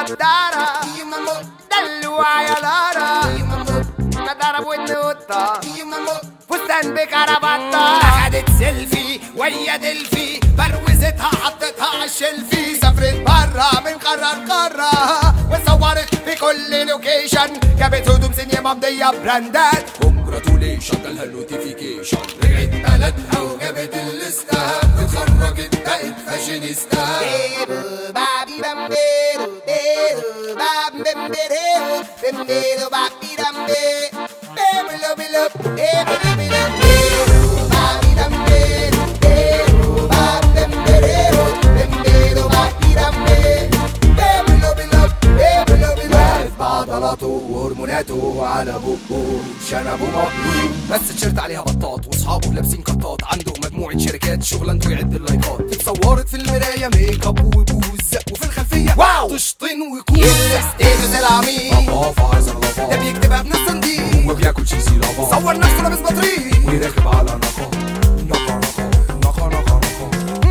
نضارة دلوع يا لارا نضارة بودن قطة فستان بكرافطة أخدت سيلفي ويا دلفي بروزتها حطتها عالشلفي سافرت برا من قارة لقارة وصورت في كل لوكيشن جابت هدوم سنية ممضية براندات كونجراتوليشن جالها النوتيفيكيشن رجعت بلدها وجابت الليستة اتخرجت بقت فاشينيستا بابي بامبيرو ديرو بام بامبيرو بامبيرو بابي دامبي بيبلو بلو بيبلو بلو ديرو بابي دامبيرو ديرو بام بامبيرو بامبيرو بابي دامبي بيبلو بلو بيبلو بلو عارف بعضلاته وهرموناته على بقه شنبه مقلوب بس تيشيرت عليها بطاط واصحابه لابسين قطاط عنده مجموعه شركات شغلانته يعد اللايكات اتصورت في المرايه ميك اب وبوز وفي الخلفيه واو تشطين وكوز ستيتوس العميق لطافه عايز لطافه ده بيكتبها بنفس نضيف وبياكل تشيزي لافا صور نفسه لابس بطريق ويراكب على نقا نقا نقا نقا نقا نقا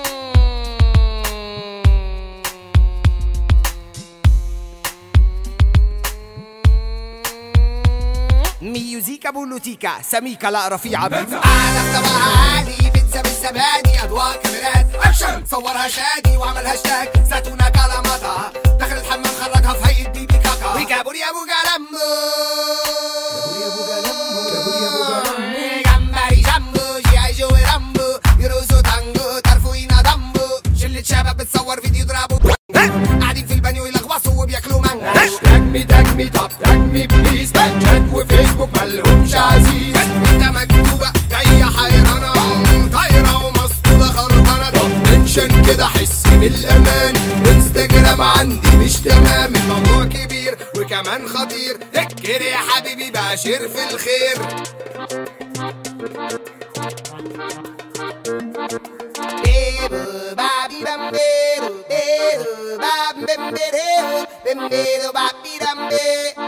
ميوزيكا بولوتيكا سميكا لا رفيعة بيتزا أنا بطبعها عالي بيتزا بالزبادي أضواء كاميرات أكشن صورها شادي وعمل هاشتاج زيتونة كلاماتا دخل الحمام خرجها في هيئة بيبي كاكا وجابوا لي أبو جلمبو جمبري جامبو جي اي جو رامبو يرقصوا تانجو طرفوينا دامبو شلة شباب بتصور فيديو يضربوا قاعدين في البانيو يلغوصوا وبياكلوا مانجا دجمي دجمي طب دجمي بليز شات وفيسبوك مالهمش عزيز انت مكتوبة جاية حيرانة طايرة ومسطولة خربانة طب منشن كده حس بالامان انستجرام عندي مش تمام الموضوع كبير وكمان خطير فكر يا حبيبي باشر في الخير Dedo, babi bambero, dedo, bam bambero, bambero, babi dambe.